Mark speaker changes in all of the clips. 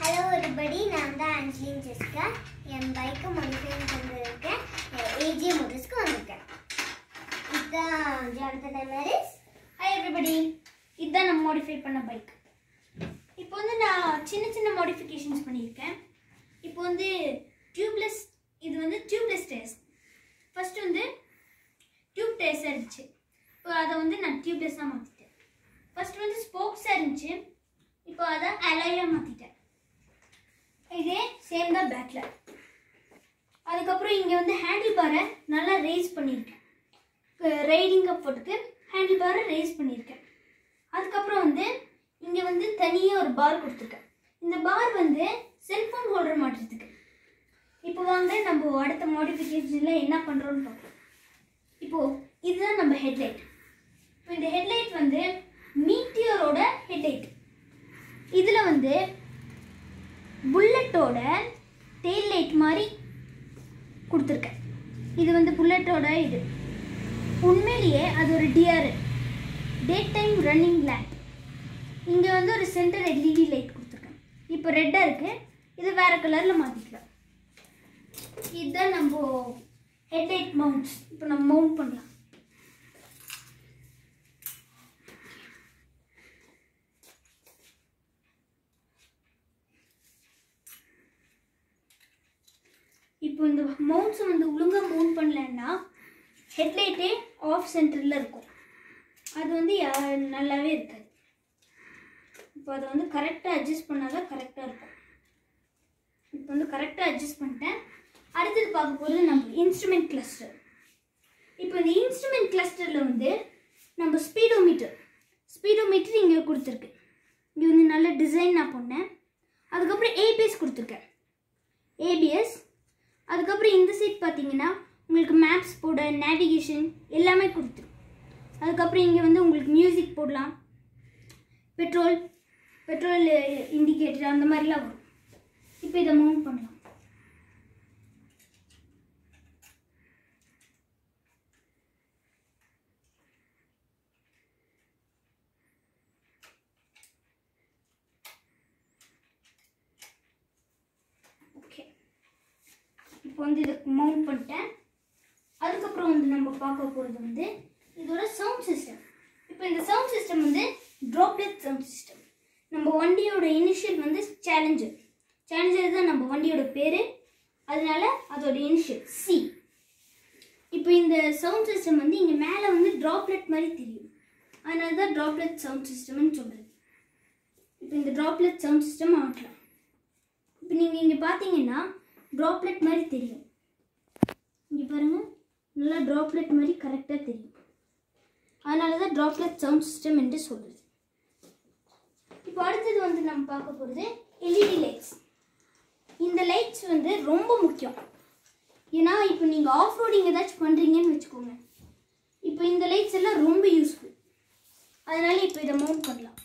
Speaker 1: hello everybody நான் தான் ஆன்ஜலின் ஜெஸ்கா என் பைக்கை மாடிஃபை பண்ணிருக்கேன் ஏஜே மோட்டர்ஸ்க்கு வந்திருக்கேன் இதுதான் ஜான்சன் மேரிஸ்
Speaker 2: ஹாய் எவ்ரிபடி இதுதான் நம்ம மாடிஃபை பண்ண பைக் இப்போ வந்து நான் சின்ன சின்ன மாடிஃபிகேஷன்ஸ் பண்ணியிருக்கேன் இப்போ வந்து டியூப்லெஸ் இது வந்து டியூப்லெஸ் டயர்ஸ் ஃபர்ஸ்ட் வந்து டியூப் டயர்ஸாக இருந்துச்சு இப்போ அதை வந்து நான் டியூப்லெஸ்ஸாக மாற்றிட்டேன் ஃபர்ஸ்ட் வந்து ஸ்போக்ஸாக இருந்துச்சு இப்போ அதை அலாயாக மாற்றிட்டேன் இதே சேம் தான் பேக்கில் அதுக்கப்புறம் இங்கே வந்து ஹேண்டில் பாரை நல்லா ரேஸ் பண்ணியிருக்கேன் ரைடிங் போட்டுக்கு ஹேண்டில் பாரை ரேஸ் பண்ணியிருக்கேன் அதுக்கப்புறம் வந்து இங்கே வந்து தனியாக ஒரு பார் கொடுத்துருக்கேன் இந்த பார் வந்து செல்ஃபோன் ஹோல்டர் மாட்டுறதுக்கு இப்போ வாங்க நம்ம அடுத்த மாடிஃபிகேஷனில் என்ன பண்ணுறோன்னு பார்ப்போம் இப்போது இதுதான் நம்ம ஹெட்லைட் இப்போ இந்த ஹெட்லைட் வந்து மீட்டியரோட ஹெட்லைட் இதில் வந்து புல்லட்டோட டெயில் லைட் மாதிரி கொடுத்துருக்கேன் இது வந்து புல்லட்டோட இது உண்மையிலேயே அது ஒரு DR daytime running lamp இங்கே வந்து ஒரு சென்டர் எல்இடி லைட் கொடுத்துருக்கேன் இப்போ ரெட்டாக இருக்குது இது வேறு கலரில் மாற்றிக்கலாம் இதுதான் நம்ம ஹெட்லைட் மவுண்ட்ஸ் இப்போ நம்ம மவுண்ட் பண்ணலாம் இப்போ இந்த மவுண்ட்ஸை வந்து ஒழுங்காக மவுண்ட் பண்ணலன்னா ஹெட்லைட்டே ஆஃப் சென்டரில் இருக்கும் அது வந்து யா- நல்லாவே இருக்காது இப்போ அதை வந்து கரெக்டாக அட்ஜஸ்ட் பண்ணால் தான் கரெக்டாக இருக்கும் இப்போ வந்து கரெக்டாக அட்ஜஸ்ட் பண்ணிட்டேன் அடுத்தது பார்க்க போகிறது நம்ம இன்ஸ்ட்ருமெண்ட் கிளஸ்டர் இப்போ இந்த இன்ஸ்ட்ருமெண்ட் கிளஸ்டரில் வந்து நம்ம ஸ்பீடோமீட்டர் ஸ்பீடோமீட்டர் இங்கே கொடுத்துருக்கு இங்கே வந்து நல்ல டிசைன் நான் பண்ணேன் அதுக்கப்புறம் ஏபிஎஸ் கொடுத்துருக்கேன் ஏபிஎஸ் அதுக்கப்புறம் இந்த சைட் பார்த்தீங்கன்னா உங்களுக்கு மேப்ஸ் போட நேவிகேஷன் எல்லாமே கொடுத்துரும் அதுக்கப்புறம் இங்கே வந்து உங்களுக்கு மியூசிக் போடலாம் பெட்ரோல் பெட்ரோல் இண்டிகேட்டர் அந்த மாதிரிலாம் வரும் இப்போ இதை மவுண்ட் பண்ணலாம் ஓகே இப்போ வந்து இதை மவுண்ட் பண்ணிட்டேன் அதுக்கப்புறம் வந்து நம்ம பார்க்க போகிறது வந்து இதோட சவுண்ட் சிஸ்டம் இப்போ இந்த சவுண்ட் சிஸ்டம் வந்து ட்ராப்லெட் சவுண்ட் சிஸ்டம் நம்ம வண்டியோட இனிஷியல் வந்து சேலஞ்சர் சேலஞ்சர் தான் நம்ம வண்டியோட பேர் அதனால அதோட இனிஷியல் சி இப்போ இந்த சவுண்ட் சிஸ்டம் வந்து இங்கே மேலே வந்து ட்ராப்லெட் மாதிரி தெரியும் அதனால தான் ட்ராப்லெட் சவுண்ட் சிஸ்டம்னு சொல்கிறது இப்போ இந்த ட்ராப்லெட் சவுண்ட் சிஸ்டம் ஆட்டலாம் இப்போ நீங்கள் இங்கே பார்த்தீங்கன்னா ட்ராப்லெட் மாதிரி தெரியும் இங்கே பாருங்க நல்லா ட்ராப்லெட் மாதிரி கரெக்டாக தெரியும் அதனால தான் ட்ராப்லெட் சவுண்ட் சிஸ்டம் என்று சொல்கிறது இப்போ அடுத்தது வந்து நம்ம பார்க்க போகிறது எல்இடி லைட்ஸ் இந்த லைட்ஸ் வந்து ரொம்ப முக்கியம் ஏன்னா இப்போ நீங்கள் ஆஃப் ரோடிங் ஏதாச்சும் பண்ணுறீங்கன்னு வச்சுக்கோங்க இப்போ இந்த லைட்ஸ் எல்லாம் ரொம்ப யூஸ்ஃபுல் அதனால இப்போ இதை மவுண்ட் பண்ணலாம்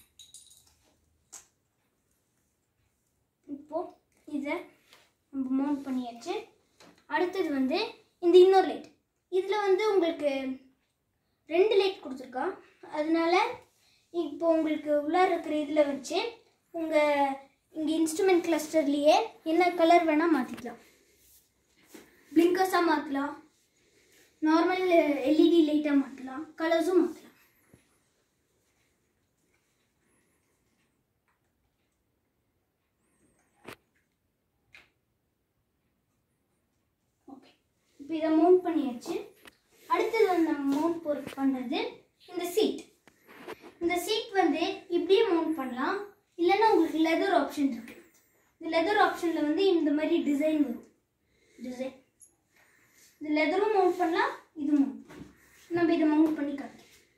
Speaker 2: இப்போ இதை நம்ம மவுண்ட் பண்ணியாச்சு அடுத்தது வந்து இந்த இன்னொரு லைட் இதில் வந்து உங்களுக்கு ரெண்டு லைட் கொடுத்துருக்கா அதனால இப்போ உங்களுக்கு உள்ளார இருக்கிற இதில் வச்சு உங்கள் இங்கே இன்ஸ்ட்ருமெண்ட் கிளஸ்டர்லேயே என்ன கலர் வேணால் மாற்றிக்கலாம் பிளிங்கர்ஸாக மாற்றலாம் நார்மல் எல்இடி லைட்டாக மாற்றலாம் கலர்ஸும் மாற்றலாம் ஓகே இப்போ இதை மவுண்ட் பண்ணியாச்சு அடுத்தது வந்து நம்ம மவுண்ட் போர் பண்ணுறது இந்த சீட் இந்த சீட் வந்து இப்படியே மவுண்ட் பண்ணலாம் இல்லைன்னா உங்களுக்கு லெதர் ஆப்ஷன் இருக்கு இந்த லெதர் ஆப்ஷனில் வந்து இந்த மாதிரி டிசைன் வரும் டிசைன் இந்த லெதரும் மவுண்ட் பண்ணலாம் இது மவுண்ட் நம்ம இதை மவுண்ட் பண்ணி காட்டுறோம்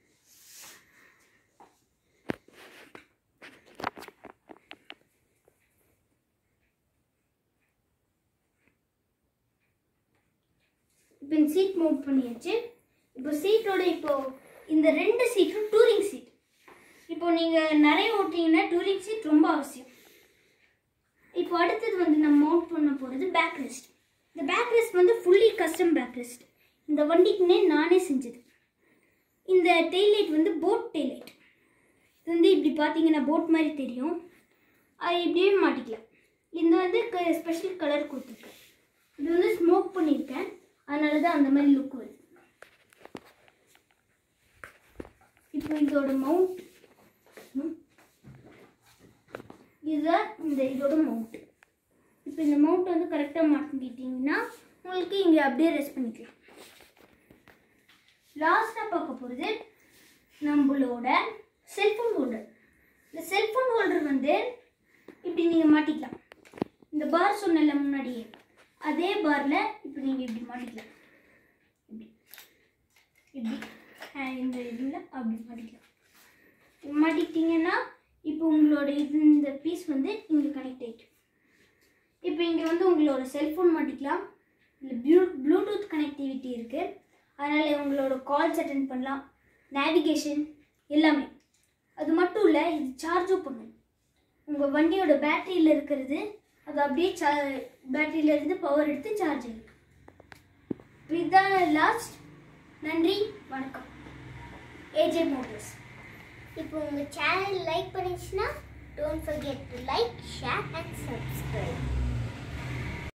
Speaker 2: இப்போ இந்த சீட் மவுண்ட் பண்ணியாச்சு இப்போ சீட்டோட இப்போ இந்த ரெண்டு சீட்டும் டூரிங் சீட் இப்போ நீங்கள் நிறைய ஓட்டுறீங்கன்னா டூரிங் சீட் ரொம்ப அவசியம் இப்போ அடுத்தது வந்து நம்ம மவுண்ட் பண்ண போகிறது பேக் ரெஸ்ட் இந்த பேக் ரெஸ்ட் வந்து ஃபுல்லி கஸ்டம் பேக் ரெஸ்ட் இந்த வண்டிக்குன்னே நானே செஞ்சது இந்த டெய்ல் லைட் வந்து போட் டெய்ல் லைட் இது வந்து இப்படி பார்த்தீங்கன்னா போட் மாதிரி தெரியும் அது இப்படியே மாட்டிக்கலாம் வந்து ஸ்பெஷல் கலர் கொடுத்துருக்கேன் இது வந்து ஸ்மோக் பண்ணியிருக்கேன் அதனால தான் அந்த மாதிரி லுக் வருது இப்போ இதோட மவுண்ட் இதுதான் இந்த இதோட மவுண்ட் இப்போ இந்த மவுண்ட் வந்து கரெக்டாக மாட்டிக்கிட்டிங்கன்னா உங்களுக்கு இங்கே அப்படியே ரெஸ்ட் பண்ணிக்கலாம் லாஸ்ட்டாக பார்க்க போகிறது நம்மளோட செல்ஃபோன் ஹோல்டர் இந்த செல்ஃபோன் ஹோல்டர் வந்து இப்படி நீங்கள் மாட்டிக்கலாம் இந்த பார் சொன்னல முன்னாடியே அதே பாரில் இப்போ நீங்கள் இப்படி மாட்டிக்கலாம் இப்படி இப்படி அஹ் இந்த இதில் அப்படி மாட்டிக்கலாம் இப்படி மாட்டிக்கிட்டிங்கன்னா இப்போ உங்களோட இது இந்த பீஸ் வந்து இங்கே கனெக்ட் ஆகிக்கும் இப்போ இங்கே வந்து உங்களோட செல்ஃபோன் மாட்டிக்கலாம் இல்லை ப்ளூ ப்ளூடூத் கனெக்டிவிட்டி இருக்குது அதனால் உங்களோட கால்ஸ் அட்டன் பண்ணலாம் நேவிகேஷன் எல்லாமே அது மட்டும் இல்லை இது சார்ஜும் பண்ணும் உங்கள் வண்டியோட பேட்டரியில் இருக்கிறது அது அப்படியே சா பேட்டரியில இருந்து பவர் எடுத்து சார்ஜ் ஆகிருக்கு இதுதான் லாஸ்ட் நன்றி வணக்கம் ஏஜே மோட்டர்ஸ்
Speaker 1: இப்போ உங்கள் சேனல் லைக் பண்ணிச்சுன்னா don't forget to like share and subscribe